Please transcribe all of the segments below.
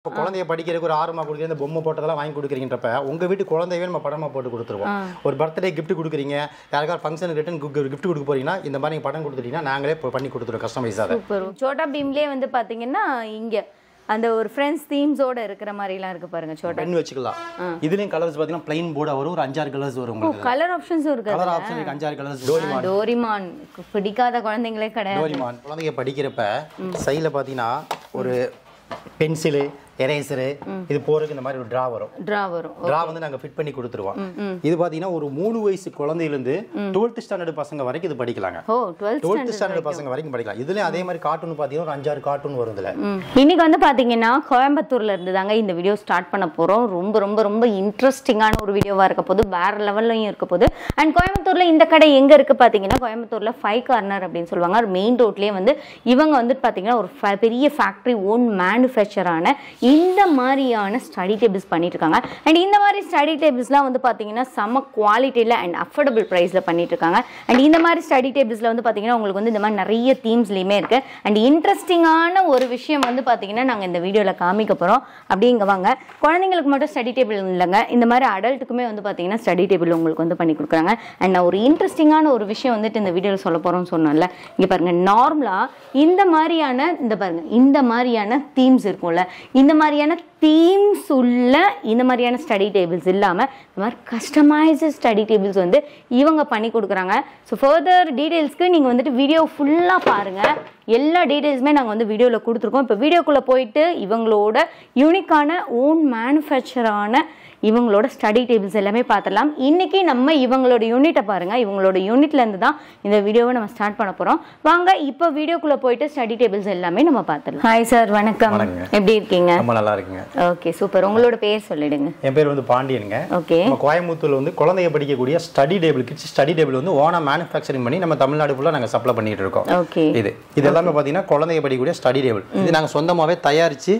இப்போ குழந்தைய படிக்கிறதுக்கு ஒரு ஆர்வமாக கொடுக்குற இந்த பொம்மை போட்டதெல்லாம் வாங்கி கொடுக்குறீங்கன்றப்ப உங்கள் வீட்டு குழந்தையவே நம்ம படமாக போட்டு கொடுத்துருவோம் ஒரு பர்த்டே gift கொடுக்குறீங்க யாருக்காவது ஃபங்க்ஷன் ரிட்டன் gift கொடுக்க போறீங்கன்னா இந்த மாதிரி நீங்க படம் கொடுத்துட்டீங்கன்னா நாங்களே இப்போ பண்ணி கொடுத்துருவோம் கஸ்டமைஸ் அதை சூப்பர் சோட்டா பீம்லயே வந்து பாத்தீங்கன்னா இங்க அந்த ஒரு ஃப்ரெண்ட்ஸ் தீம்ஸோட இருக்கிற மாதிரிலாம் இருக்கு பாருங்க சோட்டா பென் வச்சுக்கலாம் இதுலயும் கலர்ஸ் பார்த்தீங்கன்னா பிளைன் போர்டாக வரும் ஒரு அஞ்சாறு கலர்ஸ் வரும் உங்களுக்கு கலர் ஆப்ஷன்ஸும் இருக்கு கலர் ஆப்ஷன் இருக்கு அஞ்சாறு கலர்ஸ் டோரிமான் டோரிமான் பிடிக்காத குழந்தைங்களே கிடையாது டோரிமான் குழந்தைங்க படிக்கிறப்ப சைடில் பார்த்தீங்கன்னா ஒரு பென்சிலு எரேசரு இது போறதுக்கு இந்த மாதிரி ஒரு ட்ரா வரும் ட்ரா வரும் ட்ரா வந்து நாங்க ஃபிட் பண்ணி கொடுத்துருவோம் இது பாத்தீங்கன்னா ஒரு மூணு வயசு குழந்தையிலேருந்து டுவெல்த் ஸ்டாண்டர்ட் பசங்க வரைக்கும் இது படிக்கலாங்க ஓ டுவெல்த் டுவெல்த் ஸ்டாண்டர்ட் பசங்க வரைக்கும் படிக்கலாம் இதுலயும் அதே மாதிரி கார்ட்டூன் பாத்தீங்கன்னா ஒரு அஞ்சாறு கார்ட்டூன் வரும் இதுல இன்னைக்கு வந்து பாத்தீங்கன்னா கோயம்புத்தூர்ல இருந்து தாங்க இந்த வீடியோ ஸ்டார்ட் பண்ண போறோம் ரொம்ப ரொம்ப ரொம்ப இன்ட்ரெஸ்டிங்கான ஒரு வீடியோவா இருக்க போது வேற லெவல்லையும் இருக்க போது அண்ட் கோயம்புத்தூர்ல இந்த கடை எங்க இருக்கு பாத்தீங்கன்னா கோயம்புத்தூர்ல ஃபைவ் கார்னர் அப்படின்னு சொல்லுவாங்க மெயின் ரோட்லயே வந்து இவங்க வந்து பாத்தீங்கன்னா ஒரு fa- பெரிய ஃபேக்டரி ஓன் மேனுஃபேக்சரான இந்த மாதிரியான ஸ்டடி டேபிள்ஸ் பண்ணிட்டு இருக்காங்க அண்ட் இந்த மாதிரி ஸ்டடி டேபிள்ஸ்லாம் வந்து பாத்தீங்கன்னா செம்ம குவாலிட்டியில் அண்ட் அஃபோர்டபுள் ப்ரைஸில் பண்ணிட்டு இருக்காங்க அண்ட் இந்த மாதிரி ஸ்டடி டேபிள்ஸில் வந்து பாத்தீங்கன்னா உங்களுக்கு வந்து இந்த மாதிரி நிறைய தீம்ஸ்லையுமே இருக்கு அண்ட் இன்ட்ரெஸ்டிங்கான ஒரு விஷயம் வந்து பாத்தீங்கன்னா நாங்கள் இந்த வீடியோவில் காமிக்க போகிறோம் அப்படியே இங்க வாங்க குழந்தைங்களுக்கு மட்டும் ஸ்டடி டேபிள் இல்லைங்க இந்த மாதிரி அடல்ட்டுக்குமே வந்து பாத்தீங்கன்னா ஸ்டடி டேபிள் உங்களுக்கு வந்து பண்ணி கொடுக்குறாங்க அண்ட் நான் ஒரு இன்ட்ரெஸ்டிங்கான ஒரு விஷயம் வந்துட்டு இந்த வீடியோவில் சொல்ல போகிறோம்னு சொன்னேன்ல இங்கே பாருங்க நார்மலாக இந்த மாதிரியான இந்த பாருங்க இந்த மாதிரியான தீம்ஸ் இருக்கும்ல இந்த மாதிரியான தீம்ஸ் உள்ள இந்த மாதிரியான ஸ்டடி டேபிள்ஸ் இல்லாமல் இந்த மாதிரி கஸ்டமைஸ்டு ஸ்டடி டேபிள்ஸ் வந்து இவங்க பண்ணி கொடுக்குறாங்க ஸோ ஃபர்தர் டீட்டெயில்ஸ்க்கு நீங்கள் வந்துட்டு வீடியோ ஃபுல்லாக பாருங்கள் எல்லா டீட்டெயில்ஸுமே நாங்கள் வந்து வீடியோவில் கொடுத்துருக்கோம் இப்போ வீடியோக்குள்ளே போயிட்டு இவங்களோட யூனிக்கான ஓன் மேனுஃபேக்சரான இவங்களோட ஸ்டடி டேபிள்ஸ் எல்லாமே பார்த்துடலாம் இன்னைக்கு நம்ம இவங்களோட யூனிட்டை பாருங்க இவங்களோட யூனிட்ல இருந்து தான் இந்த வீடியோவை நம்ம ஸ்டார்ட் பண்ண போறோம் வாங்க இப்போ வீடியோக்குள்ள போயிட்டு ஸ்டடி டேபிள்ஸ் எல்லாமே நம்ம பார்த்துடலாம் ஹாய் சார் வணக்கம் வணக்கங்க. எப்படி இருக்கீங்க ரொம்ப நல்லா இருக்குங்க ஓகே சூப்பர் உங்களோட பேர் சொல்லிடுங்க என் பேர் வந்து பாண்டியனுங்க ஓகே நம்ம கோயம்புத்தூர்ல வந்து குழந்தைய படிக்கக்கூடிய study table kids study table வந்து ஓனா மேனுஃபேக்சரிங் பண்ணி நம்ம தமிழ்நாடு ஃபுல்லாக நாங்கள் சப்ளை பண்ணிட்டு இருக்கோம் ஓகே இது இது எல்லாமே பார்த்தீங்கன்னா குழந்தைய படிக்கக்கூடிய ஸ்டடி டேபிள் இது நாங்கள் சொந்தமாகவே தயாரிச்சு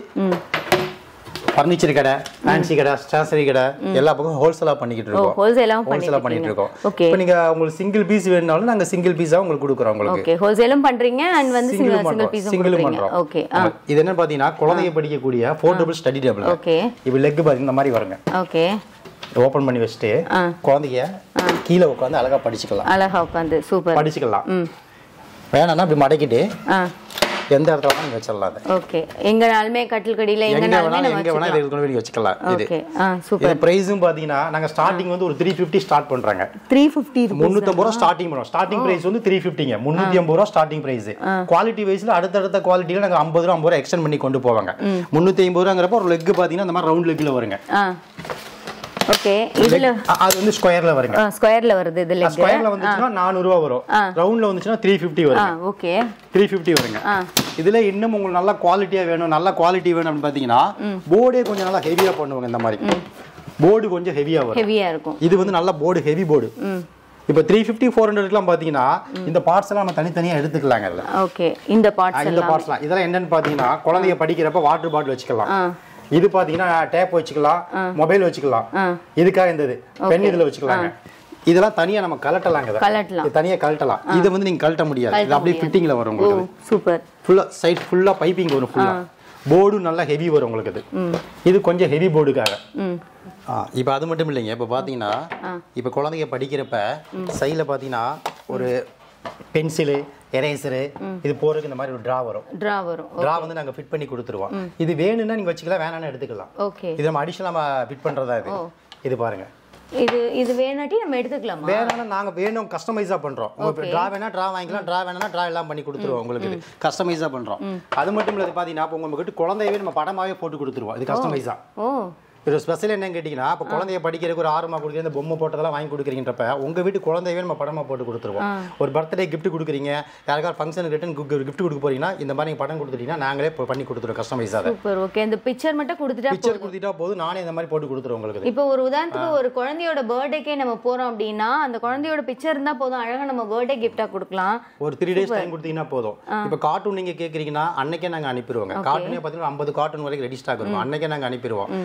ஃபர்னிச்சர் கடை ஃபேன்சி கடை ஸ்டேஷனரி கடை எல்லா பக்கம் ஹோல்சேலாக பண்ணிக்கிட்டு இருக்கோம் ஹோல்சேலாகவும் ஹோல்சேலாக பண்ணிட்டு பண்ணிட்டு இருக்கோம் ஓகே இப்போ நீங்க உங்களுக்கு சிங்கிள் பீஸ் வேணும்னாலும் நாங்க சிங்கிள் பீஸா உங்களுக்கு கொடுக்குறோம் உங்களுக்கு ஓகே ஹோல்சேலும் பண்றீங்க அண்ட் வந்து சிங்கிள் சிங்கிள் சிங்கிள் பண்றோம் பீஸும் சிங்கிள் கொடுக்குறீங்க பண்றோம் ஓகே ஆமா. இது என்ன பாத்தீங்கன்னா குழந்தைய படிக்கக்கூடிய போர்ட்டபிள் ஸ்டடி டேபிள் ஓகே இப்போ லெக் பாத்தீங்கன்னா இந்த மாதிரி வருங்க ஓகே ஓபன் பண்ணி வச்சுட்டு ஆ. குழந்தைய கீழே உட்காந்து அழகா படிச்சுக்கலாம் அழகா உட்காந்து சூப்பர் படிச்சுக்கலாம் வேணாம்னா இப்படி மடக்கிட்டு ஆ எந்த இடத்துல வேணாலும் வச்சிடலாம் அதை ஓகே எங்கனாலுமே கட்டில் கடியில எங்க எங்கனாலுமே வேணாலும் நம்ம எங்க வேணாலும் இதை கொண்டு போய் வச்சுக்கலாம் இது ஓகே ஆ சூப்பர் இது பிரைஸும் பாத்தீங்கன்னா நாங்க ஸ்டார்டிங் வந்து ஒரு த்ரீ ஃபிஃப்டி ஸ்டார்ட் பண்றாங்க த்ரீ ஃபிஃப்டி முந்நூத்தம்பது ரூபா ஸ்டார்டிங் பண்ணுவோம் ஸ்டார்டிங் பிரைஸ் வந்து த்ரீ ஃபிஃப்டிங்க முந்நூத்தி ஐம்பது ரூபா ஸ்டார்டிங் பிரைஸ் குவாலிட்டி வைஸ்ல அடுத்தடுத்த குவாலிட்டியில நாங்க ஐம்பது ரூபா ஐம்பது ரூபா எக்ஸ்டெண்ட் பண்ணி கொண்டு போவாங்க முந்நூத்தி ஐம்பது ரூபாங்கிறப்ப ஒரு லெக் பாத்தீங்கன்னா இந்த மாதிரி ரவுண்ட் லெக்ல வருங்க ஆ ஓகே இதுல அ- அது வந்து ஸ்கொயர்ல வருங்க ஸ்கொயர்ல வருது இது லெக் ஸ்கொயர்ல வந்துச்சுன்னா நானூறு ரூபா வரும் ரவுண்ட்ல வந்துச்சுன்னா த்ரீ ஃபிஃப்டி ஆ வரும் ஓகே த்ரீ ஃபிஃப்டி வருங்க ஆ இதுல இன்னும் உங்களுக்கு நல்ல குவாலிட்டியா வேணும் நல்ல குவாலிட்டி வேணும் அப்படின்னு பாத்தீங்கன்னா போர்டே கொஞ்சம் நல்லா ஹெவியா பண்ணுவாங்க இந்த மாதிரி போர்டு கொஞ்சம் ஹெவியா வரும் ஹெவியா இருக்கும் இது வந்து நல்ல போர்டு ஹெவி போர்டு இப்போ த்ரீ ஃபிஃப்டி ஃபோர் ஹண்ட்ரட்லாம் பார்த்தீங்கன்னா இந்த பார்ட்ஸ் எல்லாம் நம்ம தனித்தனியா எடுத்துக்கலாங்க இதுல ஓகே இந்த ஆ, பார்ட்ஸ் இந்த பார்ட்ஸ்லாம் இதெல்லாம் என்னன்னு பார்த்தீங்கன்னா குழந்தைய படிக்கிறப்ப வாட்டர் பாட்டில் வச்சுக்கலாம் ஆ இது பார்த்தீங்கன்னா டேப் வச்சுக்கலாம் மொபைல் வச்சுக்கலாம் ஆ. இதுக்காக இந்த இது பென் இதுல வச்சுக்கலாங்க இதெல்லாம் தனியா நம்ம கலட்டலாங்க இதை. கலட்டலாம் இது தனியா கலட்டலாம் இதை வந்து நீங்க கழட்ட முடியாது இது அப்படியே ஃபிட்டிங்ல வரும் ஓ உங்களுக்கு சூப்பர் ஃபுல்லா சைட் ஃபுல்லா பைப்பிங் வரும் ஃபுல்லா போர்டும் நல்லா ஹெவி வரும் உங்களுக்கு இது இது கொஞ்சம் ஹெவி போர்டுக்காக ம் இப்போ அது மட்டும் இல்லைங்க இப்போ பார்த்தீங்கன்னா இப்போ குழந்தைங்க படிக்கிறப்ப சைடில் பார்த்தீங்கன்னா ஒரு பென்சிலு எரேசரு இது போறதுக்கு இந்த மாதிரி ஒரு ட்ரா வரும் ட்ரா வரும் ட்ரா வந்து நாங்க ஃபிட் பண்ணி கொடுத்துருவோம் இது வேணும்னா நீங்க வச்சுக்கலாம் வேணாம்னு எடுத்துக்கலாம் ஓகே இது நம்ம அடிஷனல் ஃபிட் பண்றதா இது இது பாருங்க இது இது வேணாட்டி நம்ம எடுத்துக்கலாமா வேணும்னா நாங்க வேணும் கஸ்டமைஸா பண்றோம் உங்களுக்கு ட்ரா வேணா ட்ரா வாங்கிக்கலாம் ட்ரா வேணா ட்ரா எல்லாம் பண்ணி கொடுத்துருவோம் உங்களுக்கு இது கஸ்டமைஸா பண்றோம் அது மட்டும் இல்ல இது பாத்தீங்கன்னா இப்போ உங்களுக்கு குழந்தையவே நம்ம படமாவே போட்டு கொடுத்துருவோம் இது கஸ்டமைஸா ஓ இது ஸ்பெஷல் என்னன்னு கேட்டிங்கன்னா இப்போ குழந்தைய படிக்கிறதுக்கு ஒரு ஆர்வமாக கொடுக்குற இந்த பொம்மை போட்டதெல்லாம் வாங்கி கொடுக்குறீங்கன்றப்ப உங்கள் வீட்டு குழந்தையவே நம்ம படமாக போட்டு கொடுத்துருவோம் ஒரு பர்த்டே gift கொடுக்குறீங்க யாருக்காவது ஃபங்க்ஷன் ரிட்டன் gift கொடுக்க போறீங்கன்னா இந்த மாதிரி நீங்கள் படம் கொடுத்துட்டீங்கன்னா நாங்களே இப்போ பண்ணி கொடுத்துருவோம் கஸ்டமைஸ் அதை சூப்பர் ஓகே இந்த பிக்சர் மட்டும் கொடுத்துட்டா பிக்சர் கொடுத்துட்டா போதும் நானே இந்த மாதிரி போட்டு கொடுத்துருவோம் உங்களுக்கு இது. இப்போ ஒரு உதாரணத்துக்கு ஒரு குழந்தையோட பர்த்டேக்கே நம்ம போறோம் அப்படின்னா அந்த குழந்தையோட பிக்சர் இருந்தா போதும் அழகா நம்ம பர்த்டே கிஃப்டா கொடுக்கலாம் ஒரு த்ரீ டேஸ் டைம் கொடுத்தீங்கன்னா போதும் இப்போ கார்ட்டூன் நீங்கள் கேட்குறீங்கன்னா அன்னைக்கே நாங்கள் அனுப்பிடுவோங்க கார்ட்டூனே பார்த்தீங்கன்னா ஐம்பது கார்ட்டூன் வரைக்கும் ரெடி ஸ்டாக் இருக்கும் அன்னைக்கே நாங்கள் அனுப்பிடுவோம் அதே நீ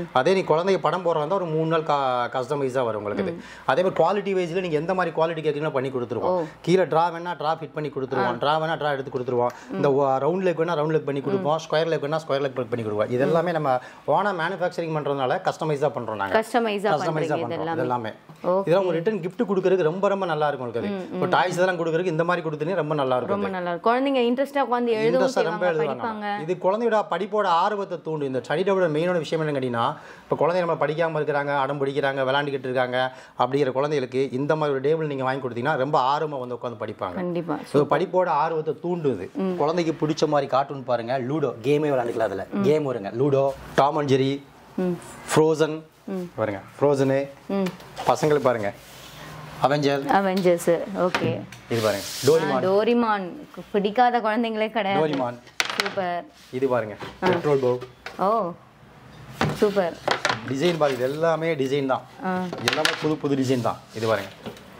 குழந்தைய படம் போடுறதா இருந்தா ஒரு மூணு நாள் கஸ்டமைஸாக வரும் உங்களுக்கு இது அதே மாதிரி குவாலிட்டி வைஸ்ல நீங்க எந்த மாதிரி குவாலிட்டி கேட்குறீங்களோ பண்ணி கொடுத்துருவோம் கீழே ட்ரா வேணா ட்ரா ஃபிட் பண்ணி கொடுத்துருவோம் ட்ரா வேணா ட்ரா எடுத்து கொடுத்துருவோம் இந்த ரவுண்ட் லெக் வேணா ரவுண்ட் லெக் பண்ணி கொடுப்போம் ஸ்கொயர் லெக் வேணா ஸ்கொயர் லெக் பண்ணி கொடுப்போம் இது எல்லாமே நம்ம ஓனா மேனுஃபேக்சரிங் பண்றதுனால கஸ்டமைஸாக பண்றோம் நாங்க கஸ்டமைஸா கஸ்டமைஸாக பண்றீங்க இது பண்றோம் எல்லாமே இது எல்லாமே இதெல்லாம் உங்க ரிட்டர்ன் gift கொடுக்கறதுக்கு ரொம்ப ரொம்ப நல்லா இருக்கும் உங்களுக்கு அது இப்போ டாய்ஸ் இதெல்லாம் கொடுக்கறதுக்கு இந்த மாதிரி கொடுத்தீங்கன்னா ரொம்ப நல்லா இருக்கும் ரொம்ப நல்லா இருக்கும் குழந்தைங்க இன்ட்ரெஸ்டா உட்காந்து எழுதவும் Interest ஆ ரொம்ப செய்வாங்க எழுதுவாங்க. படிப்பாங்க இது குழந்தையோட படிப்போட ஆர்வத்தை தூண்டும் இந்த ஸ்டடியோட மெயினான விஷயம் என்ன கேட்டீங்கன்னா இப்போ குழந்தைங்க நம்ம படிக்காம இருக்கிறாங்க அடம் பிடிக்கிறாங்க விளாண்டுக்கிட்டு இருக்காங்க அப்படிங்கிற குழந்தைகளுக்கு இந்த மாதிரி ஒரு டேபிள் நீங்க வாங்கி கொடுத்தீங்கன்னா ரொம்ப ஆர்வமா வந்து உட்காந்து படிப்பாங்க கண்டிப்பா ஸோ படிப்போட ஆர்வத்தை தூண்டுது குழந்தைக்கு பிடிச்ச மாதிரி கார்ட்டூன் பாருங்க லூடோ கேமே விளையாண்டுக்கலாம் அதில் கேம் வருங்க Ludo Tom and Jerry Frozen பாருங்க ஃப்ரோசனு பசங்களுக்கு பாருங்க அவெஞ்சர் அவெஞ்சர்ஸ் ஓகே இது பாருங்க டோரிமான் டோரிமான் பிடிக்காத குழந்தைங்களே கிடையாது டோரிமான் சூப்பர் இது பாருங்க பெட்ரோல் போ ஓ சூப்பர் டிசைன் பாருங்க இது எல்லாமே டிசைன் தான் எல்லாமே புது புது டிசைன் தான் இது பாருங்க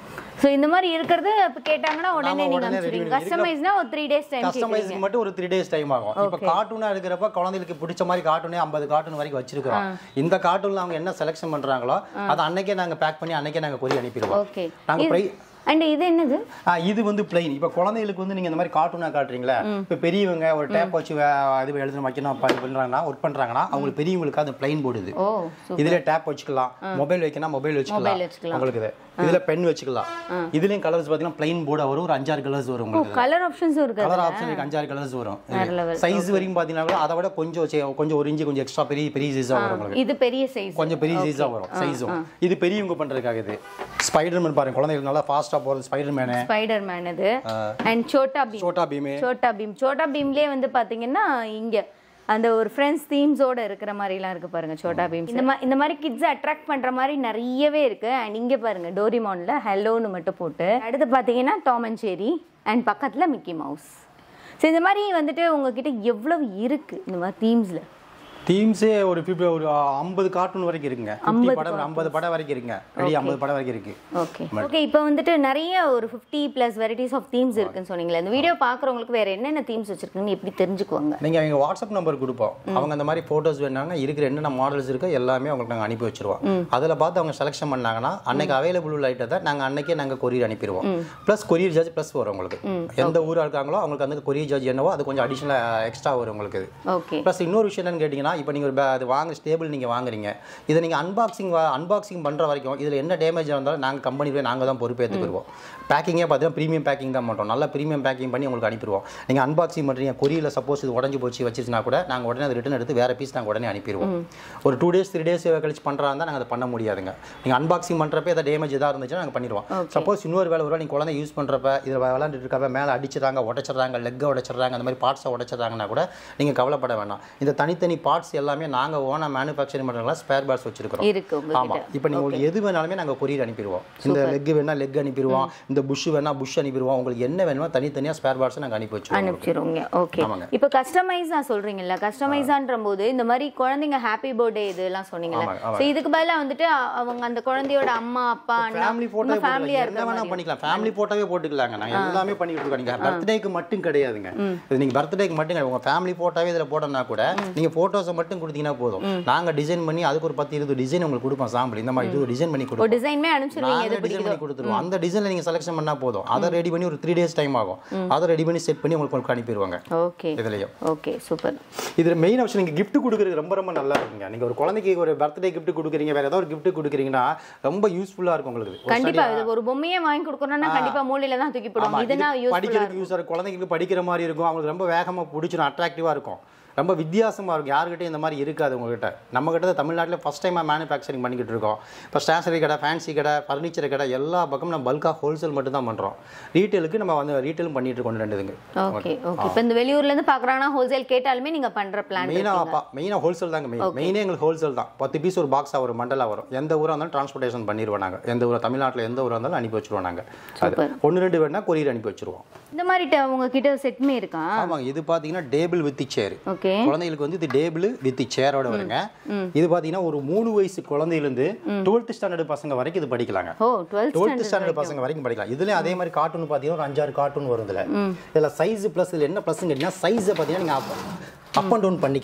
ஸோ இந்த மாதிரி இருக்கிறது இப்போ கேட்டாங்கன்னா உடனே ஆமா, நீங்க உடனே அனுப்பிச்சிடுவீங்க ready பண்ணி- கஸ்டமைஸ்னா ஒரு த்ரீ டேஸ் டைம் கஸ்டமைஸ்க்கு மட்டும் ஒரு த்ரீ டேஸ் டைம் ஆகும் இப்போ கார்ட்டூனா எடுக்கிறப்ப குழந்தைகளுக்கு பிடிச்ச மாதிரி கார்ட்டூனே ஐம்பது கார்ட்டூன் வரைக்கும் வச்சிருக்கிறோம் இந்த கார்ட்டூன்ல அவங்க என்ன செலெக்ஷன் பண்றாங்களோ அதை அன்னைக்கே நாங்க பேக் பண்ணி அன்னைக்கே நாங்க கொரி அனுப்பிடுவோம் ஓகே நாங்க ப்ரை அண்ட் இது என்னது ஆ, இது வந்து பிளைன் இப்போ குழந்தைகளுக்கு வந்து நீங்க இந்த மாதிரி கார்ட்டூனா காட்டுறீங்களா இப்போ பெரியவங்க ஒரு டேப் வச்சு வே- இது எழுதணும் வைக்கணும் ப- பண்றாங்கன்னா ஒர்க் பண்றாங்கன்னா அவங்களுக்கு பெரியவங்களுக்கு அது பிளைன் போர்டு இது ஓ இதுல டேப் வச்சுக்கலாம் மொபைல் வைக்கணும் மொபைல் வச்சுக்கலாம் Mobile வச்சுக்கலாம். உங்களுக்கு இது இதுல பென் வச்சுக்கலாம் இதுலயும் கலர்ஸ் பாத்தீங்கன்னா பிளைன் போர்டு வரும் ஒரு அஞ்சாறு கலர்ஸ் வரும் உங்களுக்கு கலர் ஆப்ஷன்ஸும் இருக்கு கலர் ஆப்ஷன் இருக்கு அஞ்சாறு கலர்ஸ் வரும் வேற level. சைஸ் வரைக்கும் பாத்தீங்கன்னா கூட அதை விட கொஞ்சம் சி- கொஞ்சம் ஒரு இன்ச்சு கொஞ்சம் எக்ஸ்ட்ரா பெரிய பெரிய சைஸா வரும் உங்களுக்கு இது பெரிய சைஸ் கொஞ்சம் பெரிய சைஸா வரும் சைஸும் இது பெரியவங்க பண்றதுக்காக இது ஸ்பைடர்மேன் பாருங்க குழந்தைகளுக்கு நல்லா ஃபாஸ்டா போறது ஸ்பைடர்மேனு ஸ்பைடர் மேன் இது அண்ட் சோட்டா பீம் சோட்டா பீமு சோட்டா பீம் சோட்டா பீம்லயே வந்து பாத்தீங்கன்னா இங்க அந்த ஒரு ஃப்ரெண்ட்ஸ் தீம்ஸோட இருக்கிற மாதிரிலாம் இருக்கு பாருங்க சோட்டா பீம் இந்த மாதிரி இந்த மாதிரி கிட்ஸ் அட்ராக்ட் பண்ற மாதிரி நிறையவே இருக்கு அண்ட் இங்க பாருங்க டோரிமான்ல ஹெல்லோன்னு மட்டும் போட்டு அடுத்து பாத்தீங்கன்னா டாம் அண்ட் செரி அண்ட் பக்கத்துல மிக்கி மவுஸ் ஸோ இந்த மாதிரி வந்துட்டு உங்ககிட்ட எவ்வளவு இருக்கு இந்த மாதிரி தீம்ஸ்ல தீம்ஸே ஒரு ஃபிஃப்டி ஒரு ஐம்பது கார்ட்டூன் வரைக்கும் இருக்குங்க 50 படம் ஐம்பது படம் வரைக்கும் இருக்குங்க ரெடி ஐம்பது படம் வரைக்கும் இருக்கு ஓகே ஓகே இப்போ வந்துட்டு நிறைய ஒரு fifty plus varieties of themes இருக்குன்னு சொன்னீங்களே இந்த வீடியோ பார்க்குறவங்களுக்கு வேற என்னென்ன தீம்ஸ் வச்சிருக்குன்னு எப்படி தெரிஞ்சுக்குவாங்க நீங்க எங்க வாட்ஸ்அப் நம்பர் கொடுப்போம் அவங்க அந்த மாதிரி போட்டோஸ் வேணாங்க இருக்கிற என்னென்ன மாடல்ஸ் இருக்கோ எல்லாமே அவங்களுக்கு நாங்க அனுப்பி வச்சிருவோம் அதுல பார்த்து அவங்க செலக்ஷன் பண்ணாங்கன்னா அன்னைக்கு அவைலபிள் உள்ள ஐட்டத்தை நாங்க அன்னைக்கே நாங்க கொரியர் அனுப்பிடுவோம் ப்ளஸ் கொரியர் சார்ஜ் ப்ளஸ் வரும் உங்களுக்கு எந்த ஊரா இருக்காங்களோ அவங்களுக்கு அந்த கொரியர் சார்ஜ் என்னவோ அது கொஞ்சம் அடிஷனல் எக்ஸ்ட்ரா வரும் உங்களுக்கு இது ஓகே ப்ளஸ் இன்னொரு விஷயம் என்னன்னு கேட்டிங்கன்னா இப்போ நீங்கள் ஒரு பே- அது வாங்க ஸ்டேபிள் நீங்கள் வாங்குறீங்க இதை நீங்கள் அன்பாக்சிங் அன்பாக்சிங் பண்ணுற வரைக்கும் இதில் என்ன டேமேஜ் இருந்தாலும் நாங்கள் கம்பெனியில் நாங்கள் தான் பொறுப்பேற்றுக்கிடுவோம் பேக்கிங்கே பார்த்தீங்கன்னா ப்ரீமியம் பேக்கிங் தான் பண்ணுறோம் நல்லா ப்ரீமியம் பேக்கிங் பண்ணி உங்களுக்கு அனுப்பிடுவோம் நீங்கள் அன்பாக்சிங் பண்ணுறீங்க கொரியில் சப்போஸ் இது உடஞ்சி போச்சு வச்சிருச்சுனா கூட நாங்கள் உடனே அதை ரிட்டன் எடுத்து வேறு பீஸ் நாங்கள் உடனே அனுப்பிடுவோம் ஒரு டூ டேஸ் த்ரீ டேஸ் கழிச்சு பண்ணுறா இருந்தால் நாங்கள் அதை பண்ண முடியாதுங்க நீங்கள் அன்பாக்சிங் பண்ணுறப்ப எதாவது டேமேஜ் எதாவது இருந்துச்சுன்னா நாங்கள் பண்ணிடுவோம் சப்போஸ் இன்னொரு வேலை ஒரு நீங்க குழந்தை யூஸ் பண்ணுறப்ப இதில் விளாண்டுட்டு இருக்கப்ப மேலே அடிச்சிடறாங்க உடச்சிடுறாங்க லெக்கை உடச்சிடுறாங்க அந்த மாதிரி பார்ட்ஸை உடச்சிடுறாங்கன்னா கூட நீங்கள் கவலைப்பட வேண்டாம் இந்த தனித்தனி பார்ட்ஸ் எல்லாமே நாங்கள் ஓனாக மேனுஃபேக்சரிங் பண்ணுறதுனால ஸ்பேர் பார்ட்ஸ் வச்சிருக்கிறோம் இருக்கு உங்ககிட்ட ஆமாம் இப்போ நீங்கள் உங்களுக்கு எது வேணாலுமே நாங்கள் கொரியர் அனுப்பிடுவோம் இந்த லெக் வேணா லெக் அனுப்பிடுவோம் இந்த புஷ் வேணா புஷ் அனுப்பிடுவோம் உங்களுக்கு என்ன வேணுமோ தனித்தனியாக ஸ்பேர் பார்ட்ஸ் நாங்கள் அனுப்பி வச்சிருவோம் அனுப்பிச்சிருவீங்க ஓகே ஆமாங்க. இப்போ கஸ்டமைஸா சொல்றீங்கல்ல கஸ்டமைஸான்ற போது இந்த மாதிரி குழந்தைங்க ஹாப்பி பர்த்டே இதெல்லாம் சொன்னீங்கல்ல ஆமாங்க, ஆமாங்க. ஸோ இதுக்கு பதிலா வந்துட்டு அ- அவங்க அந்த குழந்தையோட அம்மா அப்பா அண்ணா ஃபேமிலி போட்டோ ஃபேமிலியா என்ன வேணா இருக்க பண்ணிக்கலாம் ஃபேமிலி போட்டோவே போட்டுக்கலாங்க நாங்க எல்லாமே பண்ணிட்டு இருக்கோம் நீங்க பர்த்டேக்கு மட்டும் கிடையாதுங்க இது நீங்க பர்த்டேக்கு மட்டும் கிடையாது உங்க ஃபேமிலி போட்டோவே இதுல போட்டோம்னா கூட நீங்க போட்டோஸை மட்டும் கொடுத்தீங்கன்னா போதும் நாங்க டிசைன் பண்ணி அதுக்கு ஒரு பத்து இருபது டிசைன் உங்களுக்கு கொடுப்போம் சாம்பிள் இந்த மாதிரி இது டிசைன் பண்ணி ஒரு கொடுப்போம் டிசைன்மே அனுப்பிச்சிருவீங்க எது நாங்க டிசைன் பிடிக்குதோ பண்ணி கொடுத்துருவோம் அந்த டிசைன்ல நீங்க செலக்ஷன் பண்ணா போதும் அதை ரெடி பண்ணி ஒரு த்ரீ டேஸ் டைம் ஆகும் அதை ரெடி பண்ணி செட் பண்ணி உங்களுக்கு உங்களுக்கு அனுப்பிடுவாங்க ஓகே இதுலயும் ஓகே சூப்பர் இதுல மெயின் ஆப்ஷன் நீங்க gift கொடுக்குறது ரொம்ப ரொம்ப நல்லா இருக்குங்க நீங்க ஒரு குழந்தைக்கு ஒரு பர்த்டே gift கொடுக்குறீங்க வேற ஏதாவது ஒரு gift கொடுக்குறீங்கன்னா ரொம்ப யூஸ்ஃபுல்லா இருக்கும் உங்களுக்கு ஒரு கண்டிப்பா இது ஒரு பொம்மையே வாங்கி கொடுக்கறோம்னா கண்டிப்பா மூலையில தான் தூக்கி ஆமா, போடுவோம் இது இதுனா யூஸ்ஃபுல்லா படிக்கிறதுக்கு யூஸ் இருக்கும் குழந்தைங்களுக்கு படிக்கிற மாதிரி இருக்கும் அவங்களுக்கு ரொம்ப வேகமா பிடிச்சிடும் அட்ராக்டிவா இருக்கும் ரொம்ப வித்தியாசமா இருக்கும் யாருக்கிட்டையும் இந்த மாதிரி இருக்காது உங்ககிட்ட நம்ம கிட்ட தான் தமிழ்நாட்டில் ஃபர்ஸ்ட் டைமாக மேனுஃபேக்சரிங் பண்ணிக்கிட்டு இருக்கோம் இப்போ ஸ்டேஷனரி கடை ஃபேன்சி கடை ஃபர்னிச்சர் கடை எல்லா பக்கமும் நம்ம பல்காக ஹோல்சேல் மட்டும் தான் பண்ணுறோம் ரீட்டெயிலுக்கு நம்ம வந்து ரீட்டெயிலும் பண்ணிட்டு இருக்கோம் ரெண்டு இதுங்க ஓகே ஓகே இப்போ இந்த வெளியூர்ல இருந்து பாக்குறாங்கன்னா ஹோல்சேல் கேட்டாலுமே நீங்க பண்ற பிளான் மெயினாக மெயினாக ஹோல்சேல் தாங்க மெயின் மெயினே எங்களுக்கு ஹோல்சேல் தான் பத்து பீஸ் ஒரு பாக்ஸாக வரும் மண்டலாக வரும் எந்த ஊராக இருந்தாலும் டிரான்ஸ்போர்ட்டேஷன் பண்ணிடுவோம் நாங்கள் எந்த ஊர் தமிழ்நாட்டில் எந்த ஊராக இருந்தாலும் அனுப்பி வச்சிருவோம் நாங்கள் அது ஒன்று ரெண்டு வேணா கொரியர் அனுப்பி வச்சிருவோம் இந்த மாதிரி ட- உங்ககிட்ட செட்மே இருக்கா ஆமாங்க இது பார்த்தீங்கன்னா டேபிள் வித் சேர் ஓகே குழந்தைகளுக்கு வந்து இது டேபிள் வித் சேரோட வருங்க இது பார்த்தீங்கன்னா ஒரு மூணு வயசு குழந்தையிலேருந்து டுவெல்த் ஸ்டாண்டர்ட் பசங்க வரைக்கும் இது படிக்கலாங்க ஓ டுவெல்த் டுவெல்த் ஸ்டாண்டர்ட் பசங்க வரைக்கும் படிக்கலாம் இதுலயும் அதே மாதிரி கார்ட்டூன் பார்த்தீங்கன்னா ஒரு அஞ்சாறு கார்ட்டூன் வரும் இதுல இதுல சைஸ் ப்ளஸ் இதுல என்ன ப்ளஸ் கேட்டீங்கன்னா சைஸை பார்த்தீங்கன்னா நீங்க அப் அண்ட் டவுன் பண்ணிக்கலாம்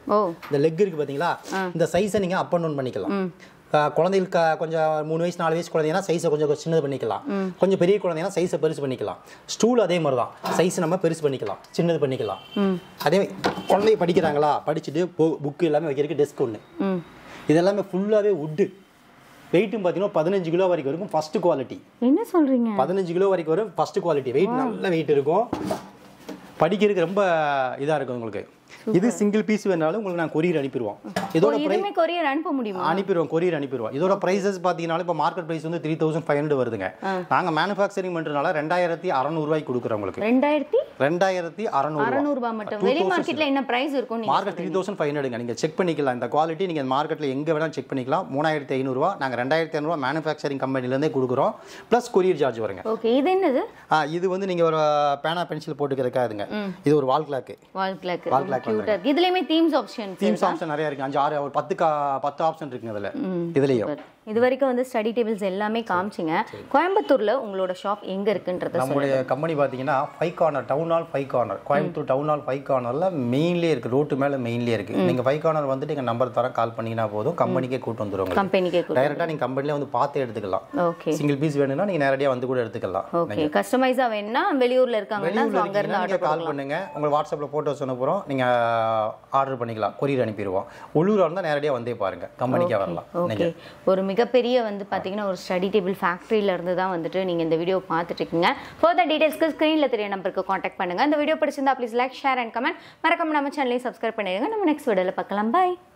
ஓ இந்த லெக் இருக்கு பாத்தீங்களா இந்த சைஸை நீங்க அப் அண்ட் டவுன் பண்ணிக்கலாம் அஹ் குழந்தைகளுக்கு அஹ், கொஞ்சம் மூணு வயசு நாலு வயசு குழந்தைங்கன்னா சைஸை கொஞ்சம் சின்னது பண்ணிக்கலாம் கொஞ்சம் பெரிய குழந்தைங்கன்னா சைஸை பெருசு பண்ணிக்கலாம் ஸ்டூல் அதே மாதிரி தான் சைஸ் நம்ம பெருசு பண்ணிக்கலாம் சின்னது பண்ணிக்கலாம் அதே மாதிரி குழந்தைங்க படிக்கிறாங்களா படிச்சுட்டு புக்கு எல்லாமே வைக்கிறதுக்கு டெஸ்க் ஒன்று ம் இது எல்லாமே ஃபுல்லாகவே உட்டு வெயிட்டும் பார்த்தீங்கன்னா பதினஞ்சு கிலோ வரைக்கும் இருக்கும் ஃபர்ஸ்ட் குவாலிட்டி என்ன சொல்றீங்க பதினஞ்சு கிலோ வரைக்கும் வரும் ஃபர்ஸ்ட் குவாலிட்டி வெயிட் நல்ல வெயிட் இருக்கும் படிக்கிறதுக்கு ரொம்ப இதாக இருக்கும் உங்களுக்கு இது சிங்கிள் பீஸ் வேணாலும் உங்களுக்கு நான் கொரியர் அனுப்பிடுவோம் இதோட ப்ரைஸ் இதுவுமே கொரியர் அனுப்ப முடியுமா அனுப்பிடுவோம் கொரியர் அனுப்பிடுவோம் இதோட ப்ரைஸஸ் பார்த்தீங்கன்னாலும் இப்போ மார்க்கெட் ப்ரைஸ் வந்து த்ரீ தௌசண்ட் ஃபைவ் ஹண்ட்ரட் வருதுங்க நாங்கள் மேனுஃபேக்சரிங் பண்ணுறதுனால ரெண்டாயிரத்தி அறநூறுவாய்க்கு கொடுக்குறோம் உங்களுக்கு ரெண்டாயிரத்தி ரெண்டாயிரத்தி அறநூறு அறநூறு ரூபாய் மட்டும் வெளி மார்க்கெட்ல என்ன பிரைஸ் இருக்கும் நீங்க மார்க்கெட் த்ரீ தௌசண்ட் ஃபைவ் ஹண்ட்ரடுங்க நீங்கள் செக் பண்ணிக்கலாம் இந்த குவாலிட்டி நீங்கள் மார்க்கெட்டில் எங்கே வேணாலும் செக் பண்ணிக்கலாம் மூணாயிரத்தி ஐநூறுரூவா நாங்கள் ரெண்டாயிரத்தி ஐநூறுவா மேனுஃபேக்சரிங் கம்பெனிலேருந்தே கொடுக்குறோம் ப்ளஸ் கொரியர் சார்ஜ் வருங்க ஓகே இது என்னது ஆ இது வந்து நீங்கள் ஒரு பேனா பென்சில் போட்டுக்கிறதுக்காதுங்க இது ஒரு wall clock wall clock Wall clock கியூட்டா இருக்கு இதுலயுமே தீம்ஸ் ஆப்ஷன்ஸ் தீம்ஸ் ஆப்ஷன் நிறைய இருக்கு அஞ்சு ஆறு ஒரு பத்து கா பத்து ஆப்ஷன் இருக்குங்க இதில் இதுலேயும் இது வரைக்கும் வந்து ஸ்டடி டேபிள்ஸ் எல்லாமே காமிச்சிங்க கோயம்புத்தூர்ல உங்களோட ஷாப் எங்க இருக்குன்றத நம்முடைய கம்பெனி பார்த்தீங்கன்னா five corner town hall five corner Coimbatore town hall five கார்னரில் மெயின்லேயே இருக்குது ரோட்டு மேலே மெயின்லேயே இருக்குது நீங்கள் ஃபைவ் கார்னர் வந்துட்டு எங்கள் நம்பர் தரேன் கால் பண்ணிங்கன்னா போதும் கம்பெனிக்கே கூட்டு வந்துடும் உங்களுக்கு கம்பெனிக்கே டைரெக்டாக நீங்கள் கம்பெனிலே வந்து பார்த்து எடுத்துக்கலாம் ஓகே சிங்கிள் பீஸ் வேணும்னா நீங்கள் நேரடியாக வந்து கூட எடுத்துக்கலாம் ஓகே கஸ்டமைஸா வேணும்னா வெளியூர்ல இருக்காங்கன்னா so அங்க இருந்து நீங்கள் கால் பண்ணுங்க உங்களுக்கு வாட்ஸ்அப்பில் ஃபோட்டோஸ் அனுப்புகிறோம் நீங்கள் ஆர்டர் பண்ணிக்கலாம் கொரியர் அனுப்பிடுவோம் உள்ளூராக இருந்தால் நேரடியாக வந்தே பாருங்க கம்பெனிக்கே வரலாம் ஓகே ஒரு மிகப்பெரிய வந்து பார்த்தீங்கன்னா ஒரு ஸ்டடி டேபிள் ஃபேக்ட்ரியில இருந்து தான் வந்துட்டு நீங்க இந்த வீடியோ பார்த்துட்டு இருக்கீங்க ஃபர்தர் டீடைல்ஸ்க்கு ஸ்க்ரீனில் தெரிய நம்பருக்கு காண்டாக்ட் பண்ணுங்க இந்த வீடியோ பிடிச்சிருந்தா please like share and comment மறக்காம நம்ம சேனலையும் சப்ஸ்கிரைப் பண்ணிடுங்க நம்ம நெக்ஸ்ட் வீடியோவில் பார்க்கலாம் பாய்